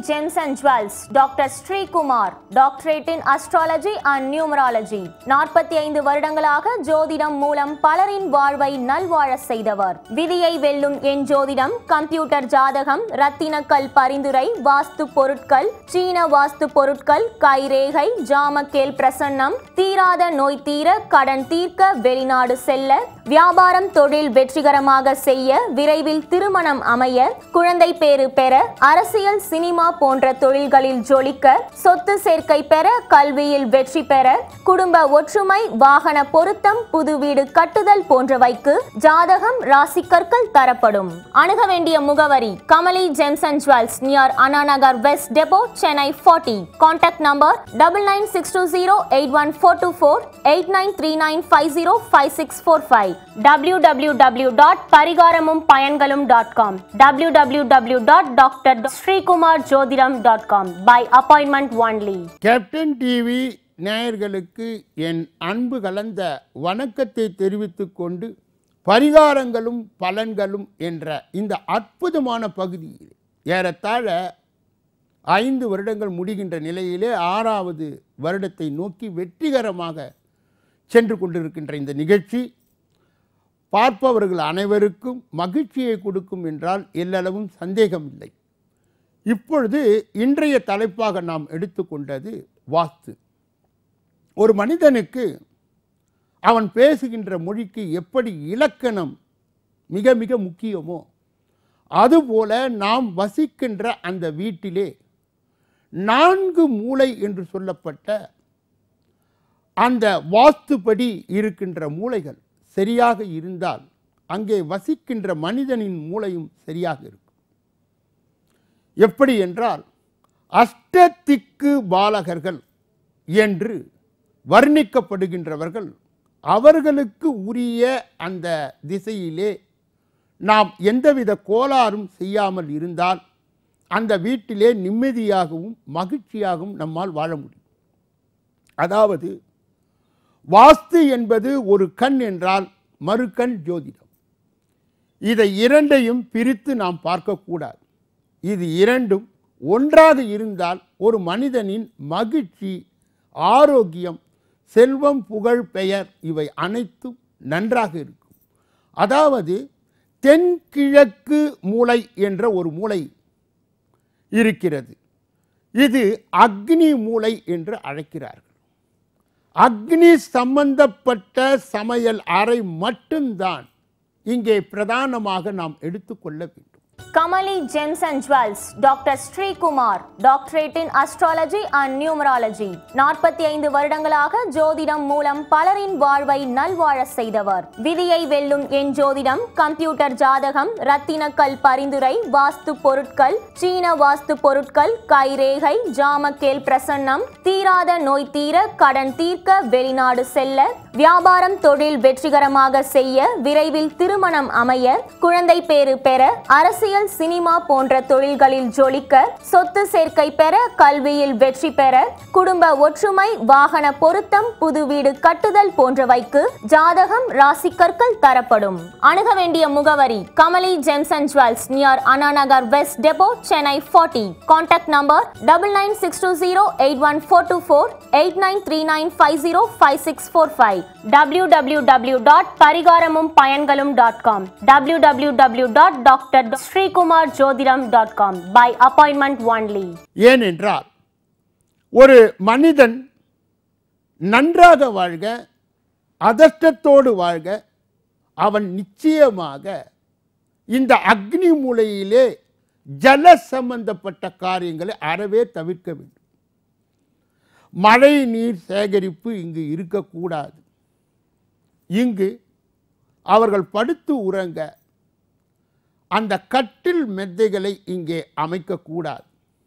Gems and Jewels, Dr. Sri Kumar, Doctorate in Astrology and Numerology. நாற்பத்தி ஐந்து வருடங்களாக ஜோதிடம் மூலம் பலரின் வாழ்வை நல்வாழ செய்தவர் விதியை வெல்லும் என் ஜோதிடம் கம்ப்யூட்டர் ஜாதகம் ரத்தினக்கல் பரிந்துரை வாஸ்து பொருட்கள் சீன வாஸ்து பொருட்கள் கைரேகை ஜாமக்கேல் பிரசன்னம் தீராத நோய் தீர கடன் தீர்க்க வெளிநாடு செல்ல வியாபாரம் தொழில் வெற்றிகரமாக செய்ய விரைவில் திருமணம் அமைய குழந்தை பேறு பெற அரசியல் சினிமா போன்ற தொழில்களில் ஜொலிக்க சொத்து சேர்க்கை பெற கல்வியில் வெற்றி பெற குடும்ப ஒற்றுமை வாகன பொருத்தம் புது வீடு கட்டுதல் போன்றவைக்கு ஜாதகம் ராசிக்கற்கள் தரப்படும் அணுக வேண்டிய முகவரி Kamali gems and jewels near Annanagar west depot Chennai forty contact number double nine six two zero eight one four two four eight nine three nine five zero five six four five W W W dot பரிகாரமும் பயன்களும் dot com W W W dot doctor Srikumar ஜோதிடம் dot com by appointment only captain TV நேயர்களுக்கு என் அன்பு கலந்த வணக்கத்தை தெரிவித்துக் கொண்டு பரிகாரங்களும் பலன்களும் என்ற இந்த அற்புதமான பகுதியில் ஏறத்தாழ ஐந்து வருடங்கள் முடிகின்ற நிலையிலே ஆறாவது வருடத்தை நோக்கி வெற்றிகரமாக சென்று கொண்டிருக்கின்ற இந்த நிகழ்ச்சி பார்ப்பவர்கள் அனைவருக்கும் மகிழ்ச்சியை கொடுக்கும் என்றால் எல்லளவும் சந்தேகமில்லை இப்பொழுது இன்றைய தலைப்பாக நாம் எடுத்துக்கொண்டது வாஸ்து ஒரு மனிதனுக்கு அவன் பேசுகின்ற மொழிக்கு எப்படி இலக்கணம் மிக மிக முக்கியமோ அதுபோல நாம் வசிக்கின்ற அந்த வீட்டிலே நான்கு மூளை என்று சொல்லப்பட்ட அந்த வாஸ்துப்படி இருக்கின்ற மூளைகள் சரியாக இருந்தால் அங்கே வசிக்கின்ற மனிதனின் மூளையும் சரியாக இருக்கும் எப்படி என்றால் அஷ்டதிக்கு பாலகர்கள் என்று வர்ணிக்கப்படுகின்றவர்கள் அவர்களுக்கு உரிய அந்த திசையிலே நாம் எந்தவித கோளாறும் செய்யாமல் இருந்தால் அந்த வீட்டிலே நிம்மதியாகவும் மகிழ்ச்சியாகவும் நம்மால் வாழ முடியும் அதாவது வாஸ்து என்பது ஒரு கண் என்றால் மறுகண் ஜோதிடம் இதை இரண்டையும் பிரித்து நாம் பார்க்கக்கூடாது இது இரண்டும் ஒன்றாக இருந்தால் ஒரு மனிதனின் மகிழ்ச்சி ஆரோக்கியம் செல்வம் புகழ் பெயர் இவை அனைத்தும் நன்றாக இருக்கும் அதாவது தென்கிழக்கு மூளை என்ற ஒரு மூளை இருக்கிறது இது அக்னி மூளை என்று அழைக்கிறார்கள் அக்னி சம்பந்தப்பட்ட சமையல் அறை மட்டும்தான் இங்கே பிரதானமாக நாம் எடுத்துக்கொள்ள வேண்டும் Kamali gems and jewels doctor Srikumar doctorate in astrology and numerology நாற்பத்தி ஐந்து வருடங்களாக ஜோதிடம் மூலம் பலரின் வாழ்வை நல்வாழ செய்தவர் விதியை வெல்லும் என் ஜோதிடம் கம்ப்யூட்டர் ஜாதகம் ரத்தினக்கல் பரிந்துரை வாஸ்து பொருட்கள் சீன வாஸ்து பொருட்கள் கைரேகை ஜாமக்கேல் பிரசன்னம் தீராத நோய் தீர கடன் தீர்க்க வெளிநாடு செல்ல வியாபாரம் தொழில் வெற்றிகரமாக செய்ய விரைவில் திருமணம் அமைய குழந்தை பேறு பெற அரசியல் சினிமா போன்ற தொழில்களில் ஜொலிக்க சொத்து சேர்க்கை பெற கல்வியில் வெற்றி பெற குடும்ப ஒற்றுமை வாகன பொருத்தம் புது வீடு கட்டுதல் போன்றவைக்கு ஜாதகம் ராசிக்கற்கள் தரப்படும் அணுக வேண்டிய முகவரி Kamali gems and jewels near Annanagar west depot Chennai forty contact number double nine six two zero eight one four two four eight nine three nine five zero five six four five W W W dot பரிகாரமும் பயன்களும் dot com W W W dot doctor Srikumar ஜோதிடம் dot com by appointment only ஏனென்றால் ஒரு மனிதன் நன்றாக வாழ்க அதஷ்டத்தோடு வாழ்க அவன் நிச்சயமாக இந்த அக்னி மூலையிலே ஜல சம்பந்தப்பட்ட காரியங்களை அறவே தவிர்க்க வேண்டும் மழை நீர் சேகரிப்பு இங்கு இருக்கக்கூடாது இங்கு அவர்கள் படுத்து உறங்க அந்த கட்டில் மெத்தைகளை இங்கே அமைக்கக்கூடாது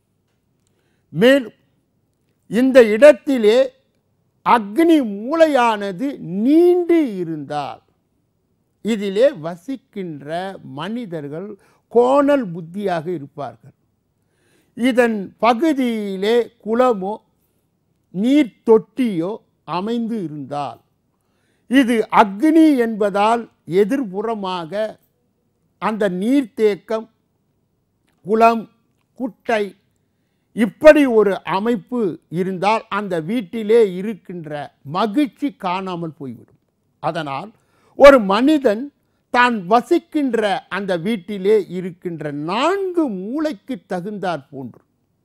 மேலும் இந்த இடத்திலே அக்னி மூளையானது நீண்டு இருந்தால் இதிலே வசிக்கின்ற மனிதர்கள் கோணல் புத்தியாக இருப்பார்கள் இதன் பகுதியிலே குளமோ நீர் தொட்டியோ அமைந்து இருந்தால் இது அக்னி என்பதால் எதிர்புறமாக அந்த நீர்த்தேக்கம் குளம் குட்டை இப்படி ஒரு அமைப்பு இருந்தால் அந்த வீட்டிலே இருக்கின்ற மகிழ்ச்சி காணாமல் போய்விடும் அதனால் ஒரு மனிதன் தான் வசிக்கின்ற அந்த வீட்டிலே இருக்கின்ற நான்கு மூளைக்கு தகுந்தாற் போன்று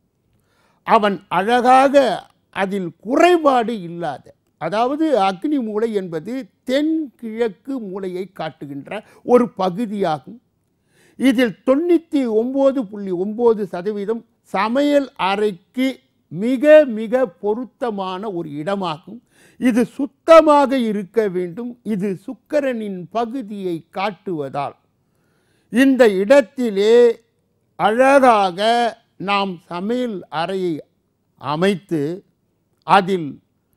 அவன் அழகாக அதில் குறைபாடு இல்லாத அதாவது அக்னி மூலை என்பது தென்கிழக்கு மூலையை காட்டுகின்ற ஒரு பகுதியாகும் இதில் தொண்ணூற்றி ஒம்பது புள்ளி ஒம்பது சதவீதம் சமையல் அறைக்கு மிக மிக பொருத்தமான ஒரு இடமாகும் இது சுத்தமாக இருக்க வேண்டும் இது சுக்கிரனின் பகுதியை காட்டுவதால் இந்த இடத்திலே அழகாக நாம் சமையல் அறையை அமைத்து அதில்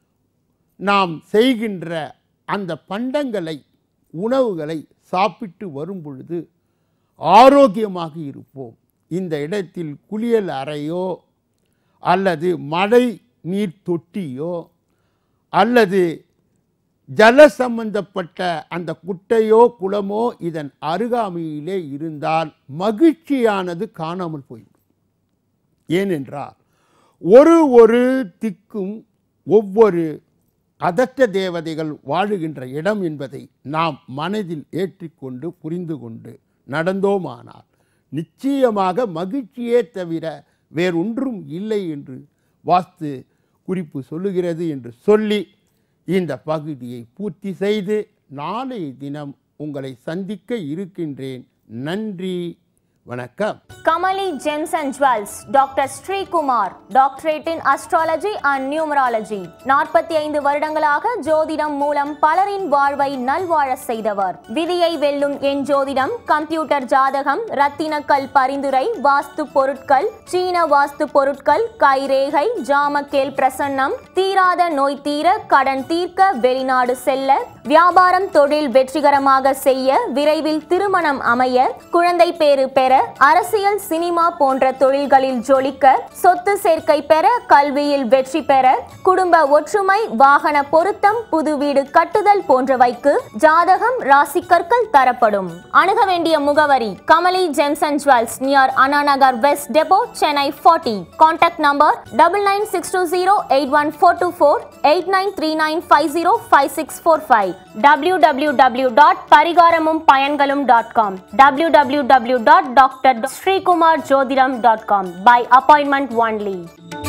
நாம் செய்கின்ற அந்த பண்டங்களை உணவுகளை சாப்பிட்டு வரும் பொழுது ஆரோக்கியமாக இருப்போம் இந்த இடத்தில் குளியல் அறையோ அல்லது மழை நீர் தொட்டியோ அல்லது ஜல சம்பந்தப்பட்ட அந்த குட்டையோ குளமோ இதன் அருகாமையிலே இருந்தால் மகிழ்ச்சியானது காணாமல் போய்விடும் ஏனென்றால் ஒரு ஒரு திக்கும் ஒவ்வொரு அதற்ற தேவதைகள் வாழுகின்ற இடம் என்பதை நாம் மனதில் ஏற்றிக்கொண்டு புரிந்து கொண்டு நடந்தோமானால் நிச்சயமாக மகிழ்ச்சியே தவிர வேறொன்றும் இல்லை என்று வாஸ்து குறிப்பு சொல்லுகிறது என்று சொல்லி இந்த பகுதியை பூர்த்தி செய்து நாளைய தினம் உங்களை சந்திக்க இருக்கின்றேன் நன்றி வணக்கம் Kamali Gems and Jewels, Dr. Sri Kumar, Doctorate in Astrology and Numerology. நாற்பத்தி ஐந்து வருடங்களாக ஜோதிடம் மூலம் பலரின் வாழ்வை நல்வாழ செய்தவர் விதியை வெல்லும் என் ஜோதிடம் கம்ப்யூட்டர் ஜாதகம் ரத்தினக்கல் பரிந்துரை வாஸ்து பொருட்கள் சீன வாஸ்து பொருட்கள் கைரேகை ஜாமக்கேல் பிரசன்னம் தீராத நோய் தீர கடன் தீர்க்க வெளிநாடு செல்ல வியாபாரம் தொழில் வெற்றிகரமாக செய்ய விரைவில் திருமணம் அமைய குழந்தை பேறு பெற அரசியல் சினிமா போன்ற தொழில்களில் ஜொலிக்க சொத்து சேர்க்கை பெற கல்வியில் வெற்றி பெற குடும்ப ஒற்றுமை வாகன பொருத்தம் புது வீடு கட்டுதல் போன்றவைக்கு ஜாதகம் ராசிக்கற்கள் தரப்படும் அணுக வேண்டிய முகவரி Kamali gems and jewels near Anna Nagar west depot Chennai forty contact number double nine six two zero eight one four two four eight nine three nine five zero five six four five W W W dot பரிகாரமும் பயன்களும் dot com W W W dot doctor Srikumar ஜோதிடம் dot com by appointment only